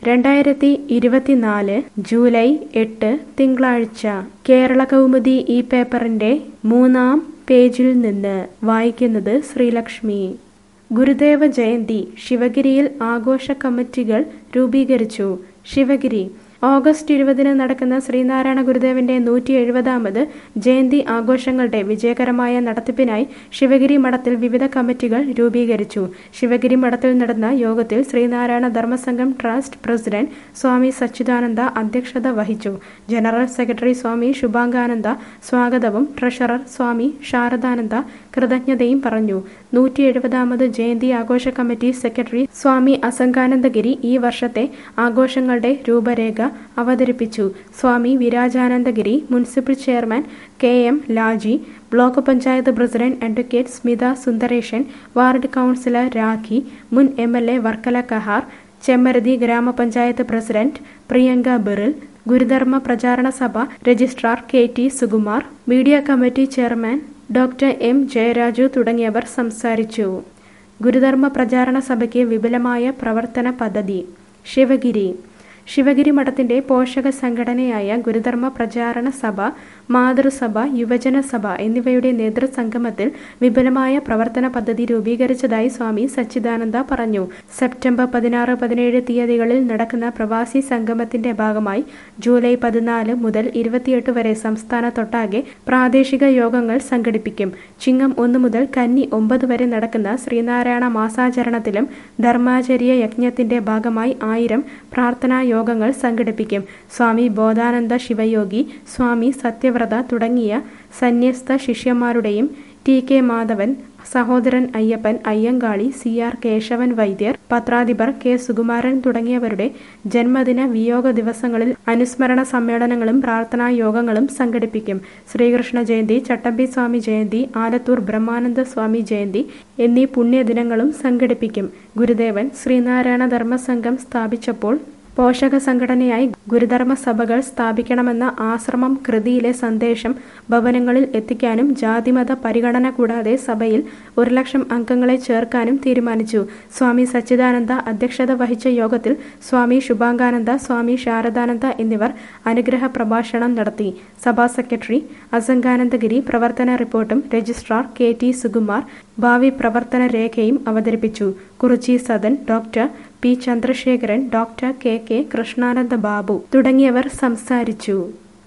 രണ്ടായിരത്തി ഇരുപത്തിനാല് ജൂലൈ എട്ട് തിങ്കളാഴ്ച കേരള കൗമുദി ഈ പേപ്പറിന്റെ മൂന്നാം പേജിൽ നിന്ന് വായിക്കുന്നത് ശ്രീലക്ഷ്മി ഗുരുദേവ ജയന്തി ശിവഗിരിയിൽ ആഘോഷ കമ്മിറ്റികൾ രൂപീകരിച്ചു ശിവഗിരി ഓഗസ്റ്റ് ഇരുപതിന് നടക്കുന്ന ശ്രീനാരായണ ഗുരുദേവന്റെ നൂറ്റി എഴുപതാമത് ജയന്തി ആഘോഷങ്ങളുടെ വിജയകരമായ നടത്തിപ്പിനായി ശിവഗിരി മഠത്തിൽ വിവിധ കമ്മിറ്റികൾ രൂപീകരിച്ചു ശിവഗിരി മഠത്തിൽ നടന്ന യോഗത്തിൽ ശ്രീനാരായണ ധർമ്മസംഘം ട്രസ്റ്റ് പ്രസിഡന്റ് സ്വാമി സച്ചിദാനന്ദ അധ്യക്ഷത വഹിച്ചു ജനറൽ സെക്രട്ടറി സ്വാമി ശുഭാംഗാനന്ദ സ്വാഗതവും ട്രഷറർ സ്വാമി ശാരദാനന്ദ കൃതജ്ഞതയും പറഞ്ഞു നൂറ്റി എഴുപതാമത് ജയന്തി ആഘോഷ കമ്മിറ്റി സെക്രട്ടറി സ്വാമി അസംഗാനന്ദഗിരി ഈ വർഷത്തെ ആഘോഷങ്ങളുടെ രൂപരേഖ അവതരിപ്പിച്ചു സ്വാമി വിരാജാനന്ദഗിരി municipal chairman K M Laji block panchayat president advocate Smitha Sundaresan ward councillor Rakhi മുൻ M L A Varkala Khehar Chemmaruthy ഗ്രാമപഞ്ചായത്ത് പ്രസിഡന്റ് പ്രിയങ്ക ബിറിൽ ഗുരുധർമ്മ പ്രചാരണ സഭ registrar K T Sukumar media committee chairman doctor M Jayaraj തുടങ്ങിയവർ സംസാരിച്ചു ഗുരുധർമ്മ പ്രചാരണ സഭയ്ക്ക് വിപുലമായ പ്രവർത്തന പദ്ധതി ശിവഗിരി ശിവഗിരി മഠത്തിന്റെ പോഷക സംഘടനയായ ഗുരുധർമ്മ പ്രചാരണ സഭ മാതൃസഭ യുവജന സഭ എന്നിവയുടെ നേതൃസംഗമത്തിൽ വിപുലമായ പ്രവർത്തന പദ്ധതി രൂപീകരിച്ചതായി സ്വാമി സച്ചിദാനന്ദ പറഞ്ഞു സെപ്റ്റംബർ പതിനാറ് പതിനേഴ് തീയതികളിൽ നടക്കുന്ന പ്രവാസി സംഗമത്തിന്റെ ഭാഗമായി ജൂലൈ പതിനാല് മുതൽ ഇരുപത്തിയെട്ട് വരെ സംസ്ഥാനത്തൊട്ടാകെ പ്രാദേശിക യോഗങ്ങൾ സംഘടിപ്പിക്കും ചിങ്ങം ഒന്ന് മുതൽ കന്നി ഒമ്പത് വരെ നടക്കുന്ന ശ്രീനാരായണ മാസാചരണത്തിലും ധർമാചര്യ യജ്ഞത്തിന്റെ ഭാഗമായി ആയിരം പ്രാർത്ഥനാ യോഗങ്ങൾ സംഘടിപ്പിക്കും സ്വാമി ബോധാനന്ദ ശിവയോഗി സ്വാമി സത്യവ്രത തുടങ്ങിയ സന്യസ്ത ശിഷ്യന്മാരുടെയും T K Madhavan Sahodaran Ayyappan Ayyankali C R Kesavan Vaidyar പത്രാധിപർ കെ സുകുമാരൻ തുടങ്ങിയവരുടെ ജന്മദിന വിയോഗ ദിവസങ്ങളിൽ അനുസ്മരണ സമ്മേളനങ്ങളും പ്രാർത്ഥനാ യോഗങ്ങളും സംഘടിപ്പിക്കും ശ്രീകൃഷ്ണ ജയന്തി ചട്ടമ്പി സ്വാമി ജയന്തി ആലത്തൂർ ബ്രഹ്മാനന്ദ സ്വാമി ജയന്തി എന്നീ പുണ്യദിനങ്ങളും സംഘടിപ്പിക്കും ഗുരുദേവൻ ശ്രീനാരായണ ധർമ്മസംഘം സ്ഥാപിച്ചപ്പോൾ പോഷക സംഘടനയായി ഗുരുധർമ്മ സഭകൾ സ്ഥാപിക്കണമെന്ന ആശ്രമം കൃതിയിലെ സന്ദേശം ഭവനങ്ങളിൽ എത്തിക്കാനും ജാതിമത പരിഗണന കൂടാതെ സഭയിൽ ഒരു ലക്ഷം അംഗങ്ങളെ ചേർക്കാനും തീരുമാനിച്ചു സ്വാമി സച്ചിദാനന്ദ അധ്യക്ഷത വഹിച്ച യോഗത്തിൽ സ്വാമി ശുഭാംഗാനന്ദ സ്വാമി ശാരദാനന്ദ എന്നിവർ അനുഗ്രഹ പ്രഭാഷണം നടത്തി സഭാ സെക്രട്ടറി അസംഗാനന്ദഗിരി പ്രവർത്തന റിപ്പോർട്ടും രജിസ്ട്രാർ കെ ടി സുകുമാർ ഭാവി പ്രവർത്തന രേഖയും അവതരിപ്പിച്ചു Kurichi Sadan doctor P Chandrasekharan doctor K K Krishnananda Babu തുടങ്ങിയവർ സംസാരിച്ചു